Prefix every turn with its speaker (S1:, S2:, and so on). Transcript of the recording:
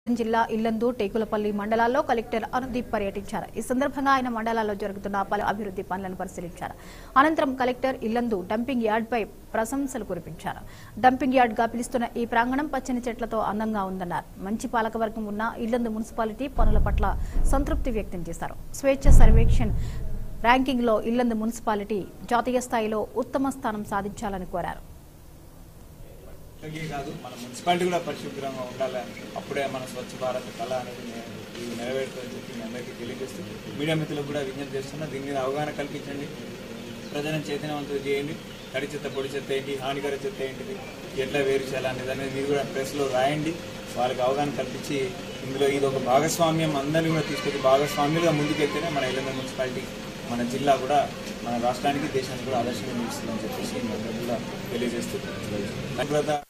S1: జిల్లా ఇల్లందు టేకులపల్లి మండలాల్లో కలెక్టర్ అనుదీప్ పర్యటించారు ఈ సందర్భంగా ఆయన మండలాల్లో జరుగుతున్న పలు అభివృద్ధి పనులను పరిశీలించారు అనంతరం కలెక్టర్ ఇల్లందు డంపింగ్ యార్డ్పై ప్రశంసలు కురిపించారు డంపింగ్ యార్డ్ గా పిలుస్తున్న ఈ ప్రాంగణం పచ్చని చెట్లతో అందంగా ఉందన్నారు మంచి పాలకవర్గం ఉన్న ఇల్లందు మున్సిపాలిటీ పనుల పట్ల సంతృప్తి వ్యక్తం చేశారు స్వేచ్ఛ సర్వేక్షణ్ ర్యాంకింగ్ లో ఇల్లందు మున్సిపాలిటీ జాతీయ స్థాయిలో ఉత్తమ స్థానం సాధించాలని కోరారు
S2: ఇలాగే కాదు మన మున్సిపాలిటీ కూడా పరిశుభ్రంగా ఉండాలి అప్పుడే మన స్వచ్ఛ భారత్ కళ అనేది నే- ఇది నెరవేరుతుందని చెప్పి మీ అందరికీ తెలియజేస్తూ మీడియా మిత్రులకు కూడా విజ్ఞప్తి చేస్తున్నా దీని మీద అవగాహన కల్పించండి ప్రజలను చైతన్యవంతులు చేయండి తడి చెత్త పొడి చెత్త ఏంటి హానికర చెత్త ఏంటిది ఎట్లా వేరు చేయాలనేది అనేది మీరు కూడా ప్రెస్లో రాయండి వాళ్ళకి అవగాహన కల్పించి ఇందులో ఇది ఒక భాగస్వామ్యం అందరినీ కూడా తీసుకొచ్చి భాగస్వామ్యులుగా ముందుకెళ్తేనే మన ఎల్ఎంఏ మున్సిపాలిటీ మన జిల్లా కూడా మన రాష్ట్రానికి దేశానికి కూడా ఆదర్శంగా నిలుస్తుందని చెప్పేసి మీ అందరికీ కూడా తెలియజేస్తూ దాని తర్వాత